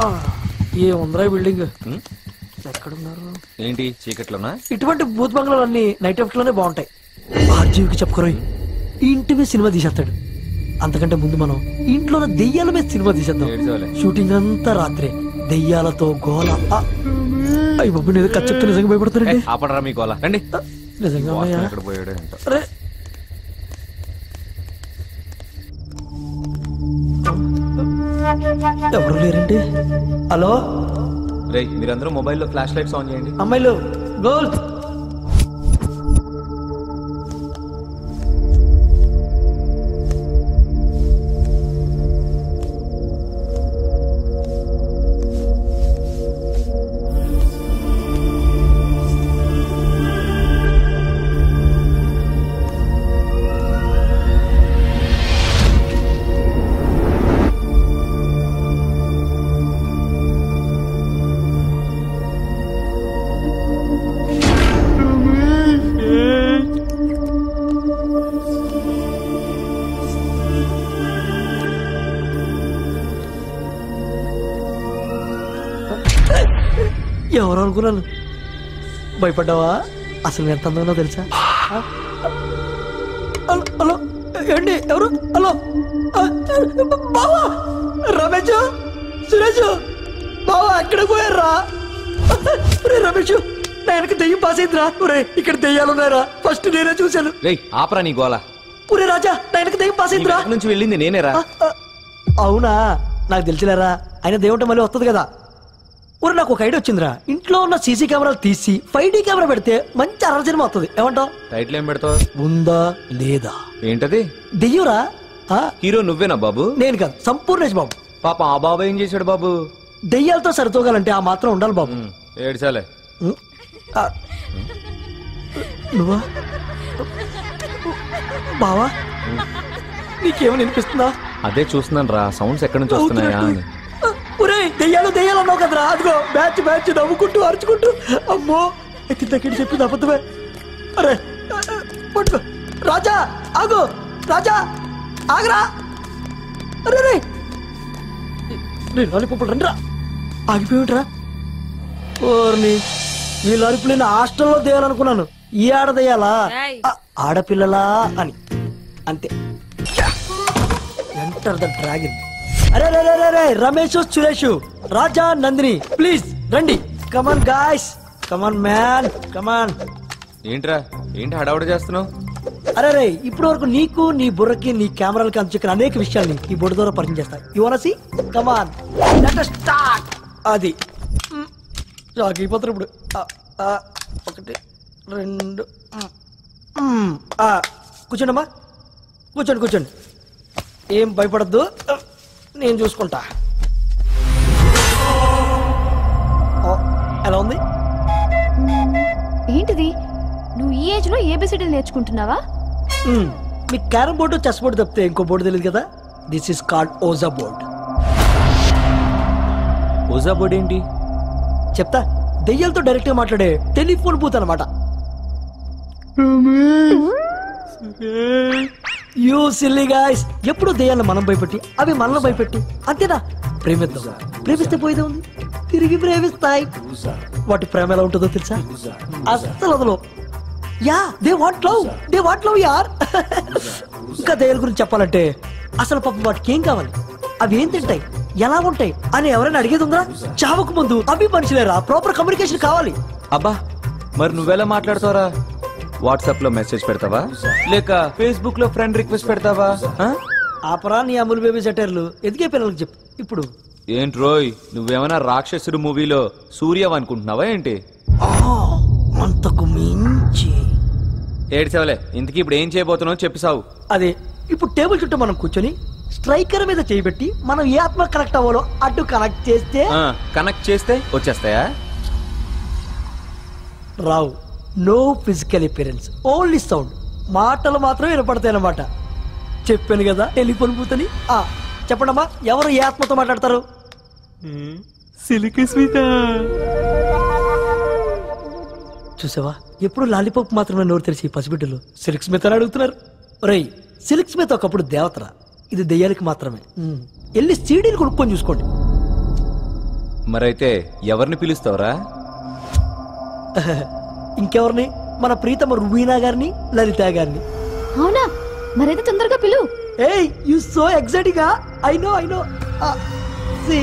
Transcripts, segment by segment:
ఏముందిరా ఈ బిల్డింగ్ ఉమ్, ఎక్కడున్నారు ఏంటి చీకట్లోనా ఇటువంటి బూత్ బంగ్లాలు అన్ని నైట్ షిఫ్ట్ లోనే బాగుంటాయి ఆర్జీవికి చెప్పుకోరోయ్ ఈ ఇంటి మీద సినిమా తీసేస్తాడు అంతకంటే ముందు మనం ఇంట్లోనే దెయ్యాల మీద సినిమా తీసేద్దాం ఏడ్చావులే. షూటింగ్ అంతా రాత్రే దెయ్యాలతో గోల ఆ, అయ్య బాబు నేను కచ్చెప్తే నిజంగా ఏ, భయపడతానండి ఆపడరా మీ గోల రండి ఆ, నిజంగా వాసన అమ్మయ్య. ఎక్కడ పోయాడో ఏంటో అరే ఎవరు లేరండి హలో రేయ్ మీరందరూ మొబైల్లో ఫ్లాష్ లైట్స్ ఆన్ చేయండి అమ్మాయిలు గోల్డ్ ఎవరు అనుకున్నాను భయపడ్డావా అసలు ఎంత అందంలో తెలుసా ఆ? హలో హలో ఏంటి ఎవరు హలో ఆ, బావా రమేష్ సురేష్ బావా ఎక్కడ పోయారా ఒరే రమేష్ నా వెనక దెయ్యం పాస్ అయిందిరా ఒరే ఇక్కడ దెయ్యాలు ఉన్నాయరా ఫస్ట్ నేనే చూశాను రేయ్ ఆపరా నీ గోల ఒరే రాజా నా వెనక దెయ్యం పాస్ నీ అయిందిరా వెనక నుంచి వెళ్ళింది నేనేరా ఆ, ఆ, అవునా నాకు తెలిసిలేరా ఆయన దేవుంట మళ్ళీ వస్తుంది కదా ఊరు నాకు ఒక ఐడియా వచ్చిందిరా ఇంట్లో ఉన్న సీసీ కెమెరాలు తీసి ఫైవ్ డీ కెమెరా పెడితే మంచి అరవై సినిమా వస్తుంది ఏమంటావు టైటిల్ ఏం పెడతావు ఉందా లేదా ఏంటది దెయ్యురా ఆ, హీరో నువ్వేనా బాబు నేను కాదు సంపూర్ణేష్ బాబు పాప ఆ బాబు ఏం చేశాడు బాబు దెయ్యాలతో సరితూగాలంటే ఆ మాత్రం ఉండాలి బాబు ఉమ్, ఏడ్చాలే ఉం? ఆ, నువ్వా బావా నీకేమని వినిపిస్తుందా అదే చూస్తున్నాను రా సౌండ్స్ ఎక్కడి నుంచి వస్తున్నాయా అని ఒరే దెయ్యాలు దెయ్యాలు అన్నావు కదరా అదిగో బ్యాచ్ బ్యాచ్ నవ్వుకుంటూ అరుచుకుంటూ అమ్మో ఎత్తి తగ్గిడి చెప్పింది అబద్ధమే అరే పట్టుకో రాజా ఆగు రాజా ఆగరా అరే రే రే లాలిపప్పులు రండిరా ఆగిపోయిట్రా ఓర్ని ఈ లాలిపులు నేను హాస్టల్లో దేయాలనుకున్నాను ఈ ఆడ దెయ్యాలా ఏయ్. ఆ, ఆడపిల్లలా అని అంతే ఎంటర్ ద డ్రాగన్ అరే రే రే రే రే రమేష్ సురేష్ రాజా నందిని ప్లీజ్ రండి come on guys come on man come on ఏంట్రా ఏంటి హడావుడి చేస్తున్నావు అరే రే ఇప్పటి వరకు నీకు నీ బుర్రకి నీ కెమెరాలకి అంచుకున్న అనేక విషయాల్ని ఈ బుర్ర ద్వారా పరిచయం చేస్తా you want see come on let start అది మ్, షాక్ అయిపోతారు ఇప్పుడు ఆ, ఆ, ఒకటి రెండు మ్, మ్, ఆ, కూర్చోండమ్మా కూర్చోండి కూర్చోండి ఏం భయపడద్దు నేను చూసుకుంటా ఓ, ఎలా ఉంది ఏంటిది నువ్వు ఈ ఏజ్ లో ఏబిసిడీలు నేర్చుకుంటున్నావా మ్, మీకు క్యారమ్ బోర్డు చెస్ బోర్డు తప్పితే ఇంకో బోర్డు తెలియదు కదా this is called ouija board ouija board ఏంటి చెప్తా దెయ్యాలతో డైరెక్ట్ గా మాట్లాడే టెలిఫోన్ బూత్ అనమాట యూ సిల్లీ గాయస్ ఎప్పుడు దెయ్యాలను మనం భయపెట్టి అవి మనల్ని భయపెట్టి అంతేనా ప్రేమిద్దాం ప్రేమిస్తే పోయేదే ఉంది తిరిగి ప్రేమిస్తాయి వాటి ప్రేమ ఎలా ఉంటుందో తెలుసా అస్సలు వదలు yeah they want love they want love యార్ ఇంకా దయ్యాల గురించి చెప్పాలంటే అసలు పాపం వాటికి ఏం కావాలి అవి ఏం తింటాయి ఎలా ఉంటాయి అని ఎవరైనా అడిగేది ఉందా చావకు ముందు అవి మనుషులేరా ప్రాపర్ కమ్యూనికేషన్ కావాలి అబ్బా మరి నువ్వెలా మాట్లాడతావరా వాట్సాప్ లో మెసేజ్ పెడతావా లేక ఫేస్బుక్ లో ఫ్రెండ్ రిక్వెస్ట్ పెడతావా ఆ? ఆపరా నీ అమూల్ బేబీ సెటర్లు ఎదిగే పిల్లలకు చెప్పు ఇప్పుడు ఏంటి రోయ్ నువ్వేమైనా రాక్షసుడు మూవీలో సూర్యవ్ అనుకుంటున్నావా ఏంటి ఆ, అంతకు మించి ఏడ్చావులే ఇంతకీ ఇప్పుడు ఏం చేయబోతున్నావు చెప్పిసావు అదే ఇప్పుడు టేబుల్ చుట్టూ మనం కూర్చొని స్ట్రైకర్ మీద చేయబెట్టి మనం ఏ ఆత్మ కనెక్ట్ అవ్వాలో అటు కనెక్ట్ చేస్తే కనెక్ట్ చేస్తే వచ్చేస్తాయా రావు no physical appearance only sound మాటలు మాత్రం వినపడతాయి అన్నమాట చెప్పాను కదా టెలిఫోన్ బూతని ఆ చెప్పండమ్మా ఎవరు ఏ ఆత్మతో మాట్లాడతారు సిలికి స్మిత చూసావా ఎప్పుడు లాలీపాప్ మాత్రమే నోరు తెరిచి ఈ పసిబిడ్డలు సిల్క్ స్మిత్ అని అడుగుతున్నారు రేయ్ సిల్క్ స్మిత్ ఒకప్పుడు దేవతరా ఇది దెయ్యానికి మాత్రమే ఉమ్. వెళ్ళి సీడీలు కొనుక్కొని చూసుకోండి మరైతే ఎవరిని పిలుస్తావురా ఇంకెవరిని మన ప్రీతమ రుబీనా గారిని లలిత గారిని అవునా మరైతే తొందరగా పిలువు ఏయ్ you so exciting I know I know సి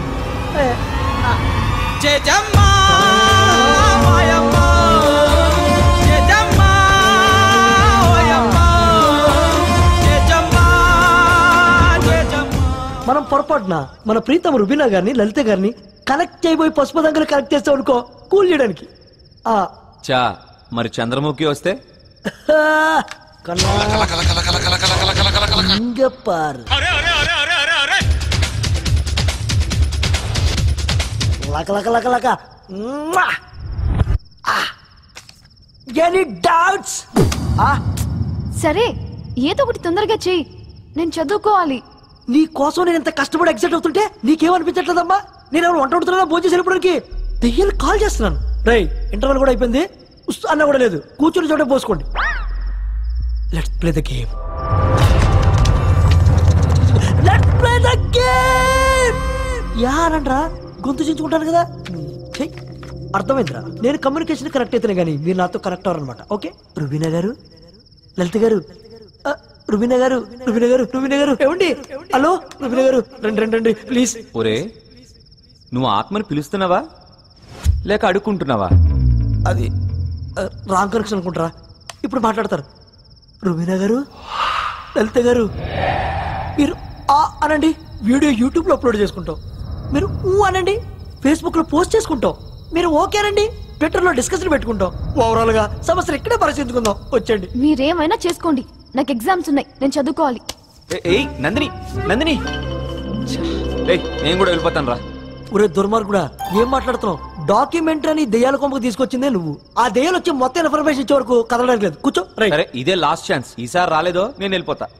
చెజమ్మా మాయమ్మ చెజమ్మా ఓయమ్మ చెజమ్మా చెజమ్మా మనం పొరపాటున మన ప్రీతమ రుబీనా గారిని లలిత గారిని కనెక్ట్ చేయబోయి పసుపు దగ్గర కనెక్ట్ చేస్తాం అనుకో కూల్ చేయడానికి ఆ చా మరి చంద్రముఖి వస్తే కన్నా ఇంగ పారు లక లక లక లక ఎనీ డౌట్స్ సరే ఏదో ఒకటి తొందరగా చెయ్యి నేను చదువుకోవాలి నీ కోసం నేను ఎంత కష్టపడి ఎగ్జైట్ అవుతుంటే నీకేమనిపించట్లేదమ్మా నేను ఎవరు వంట వండుతున్నా భోజనం చేసి వెళ్ళిపోవడానికి దెయ్యాలు కాల్ చేస్తున్నాను రై ఇంటర్వెల్ కూడా అయిపోయింది ఉస్ అన్న కూడా లేదు కూర్చుని చోటే పోసుకోండి let's play the game let's play the game యారంట్రా గొంతు చించుకుంటాను కదా చెయ్ అర్థమైందిరా నేను కమ్యూనికేషన్ కరెక్ట్ అయితేనే కానీ మీరు నాతో కరెక్ట్ అవ్వరనమాట ఓకే రుబీనా గారు లలిత గారు ఆ, రుబీనా గారు రుబీనా గారు రుబీనా గారు ఏమండి హలో రుబీనా గారు రండి రండి రండి ప్లీజ్ ఒరే నువ్వు ఆత్మని పిలుస్తున్నావా లేక అడుక్కుంటున్నావా అది ఆ, రాంగ్ కనెక్షన్ అనుకుంటారా ఇప్పుడు మాట్లాడతారు రుబీనా గారు లలిత గారు మీరు ఆ అనండి వీడియో యూట్యూబ్లో అప్లోడ్ చేసుకుంటాం మీరు ఊ అనండి ఫేస్బుక్లో పోస్ట్ చేసుకుంటాం మీరు ఓకేనండి ట్విట్టర్లో డిస్కషన్ పెట్టుకుంటాం ఓవరాల్గా సమస్యలు ఇక్కడే పరిశీలించుకుందాం వచ్చండి మీరేమైనా చేసుకోండి నాకు ఎగ్జామ్స్ ఉన్నాయి నేను చదువుకోవాలి ఏ- ఏయ్ నందిని నందిని ఛ, ఏయ్ నేను కూడా వెళ్ళిపోతాను రా ఒరే దుర్మార్గుడా ఏం మాట్లాడుతున్నావు డాక్యుమెంటరీ అని దెయ్యాల కొమ్మకు తీసుకొచ్చిందే నువ్వు ఆ దెయ్యాలు వచ్చి మొత్తం ఇన్ఫర్మేషన్ ఇచ్చే వరకు కదలడానికి లేదు కూర్చో రైట్ సరే ఇదే లాస్ట్ ఛాన్స్ ఈసారి రాలేదో నేను వెళ్ళిపోతా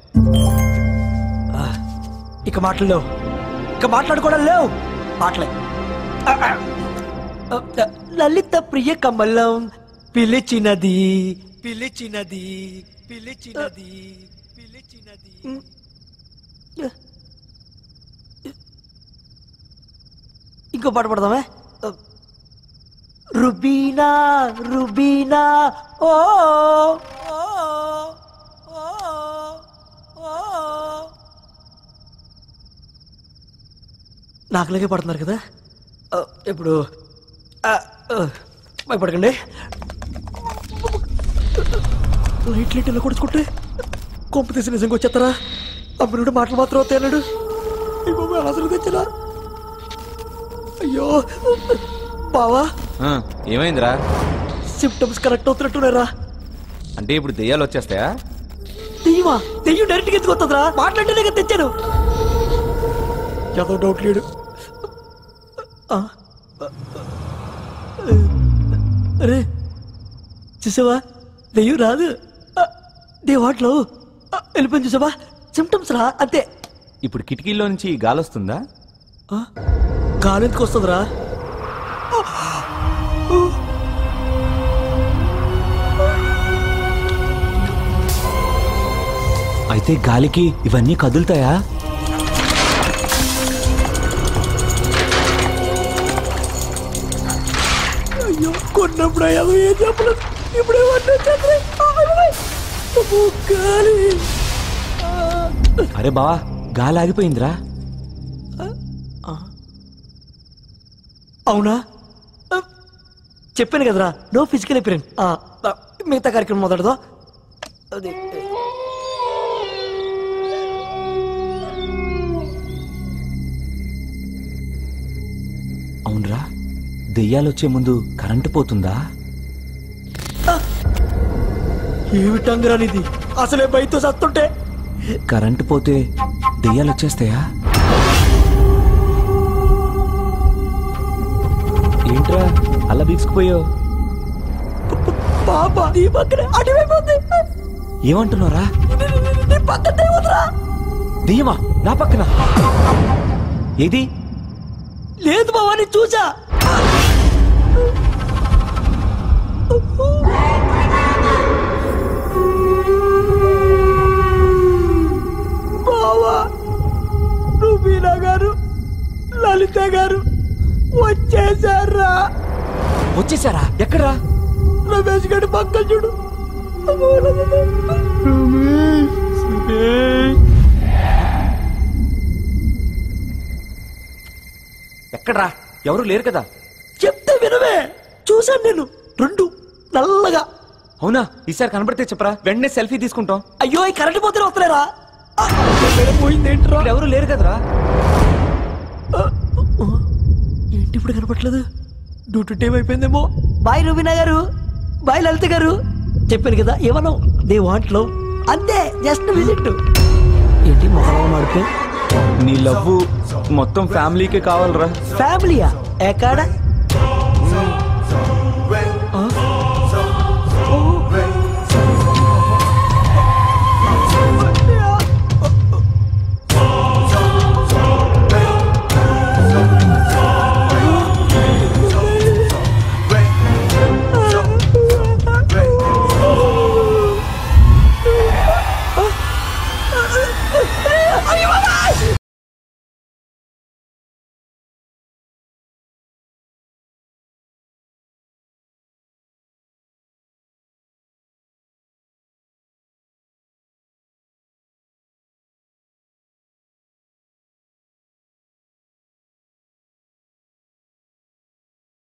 ఇక మాటలు లేవు ఇక మాట్లాడుకోవడం లేవు మాటలే ఆ, ఆ. ఆ, లలిత ప్రియ కమలం పిలిచినది పిలిచినది పిలిచినది పిలిచినది ఇంకో పాట పడదామే రుబీనా రుబీనా ఓ ఓ, ఓ, ఓ. నాకులాగే పడుతున్నారు కదా ఆ, ఇప్పుడు ఆ, ఆ, భయపడకండి లైట్ లైట్ ఇలా కొడుచుకుంటే కొంప తీసి నిజంగా వచ్చేస్తారా అమ్మినుడు మాటలు మాత్రం వస్తాయన్నాడు ఇంకో అసలు తెచ్చరా అయ్యో బావా ఆ, ఏమైందిరా సిమ్టమ్స్ కరెక్ట్ అవుతున్నట్టున్నారా అంటే ఇప్పుడు దెయ్యాలు వచ్చేస్తాయా దెయ్యమా దెయ్యం డైరెక్ట్ గా ఎత్తుకొస్తుందిరా మాట్లాడితేనే కదా తెచ్చాను ఏదో డౌట్ లేడు ఆ, అరే చూసావా దెయ్యం రాదు ఆ, దేవాట్లో ఆ, వెళ్ళిపోయింది చూసావా సిమ్టమ్స్ రా అంతే ఇప్పుడు కిటికీలో నుంచి గాలి వస్తుందా ఆ, గాలి ఎందుకు వస్తుందిరా అయితే గాలికి ఇవన్నీ కదులుతాయా అయ్యో కొన్నప్పుడు అయ్యావు ఏం చెప్పలేదు ఇప్పుడు ఏమన్నా చెప్పలే. ఆ, అయ్యో, అమ్మో, గాలి ఆ. అరే బావా గాలి ఆగిపోయిందిరా అవునా ఆ, చెప్పాను కదరా నో ఫిజికల్ అపిరెన్స్ మిగతా కార్యక్రమం మొదలదో అది అవునరా దెయ్యాలు వచ్చే ముందు కరెంటు పోతుందా ఏమిటంగరా ఇది అసలే బయట సత్తుంటే కరెంటు పోతే దెయ్యాలు వచ్చేస్తాయా ఏంట్రా అలా బిగుసుకుపోయావు పాప నీ పక్కన అటువైపోతుంది ఏమంటున్నారా నీ పక్కన దేవతరా దెయ్యమా నా పక్కన ఏది లేదు బావా నేను చూసా బావా రుబీనా గారు లలిత గారు వచ్చేసారా ఎక్కడ్రా రమేష్ గడి పక్కన చూడు ఎక్కడ్రా ఎవరు లేరు కదా చెప్తే వినవే చూశాను నేను రెండు నల్లగా అవునా ఈసారి కనబడితే చెప్పరా వెంటనే సెల్ఫీ తీసుకుంటాం అయ్యో ఈ కరెంట్ పోతే వస్తలేరా ఆ, పోయింది ఏంట్రా ఇక్కడ ఎవరు లేరు కదరా ఏంటి ఇప్పుడు కనపట్లేదు డ్యూటీ టైం అయిపోయిందేమో బాయ్ రూబీనా గారు బాయ్ లలిత గారు చెప్పాను కదా ఏమన్నావు దే వాంట్ లవ్ అంతే జస్ట్ విజిట్ ఏంటి మొహం మాడిపోయి నీ లవ్ మొత్తం ఫ్యామిలీకి కావాలరా ఫ్యామిలీయా ఎక్కడ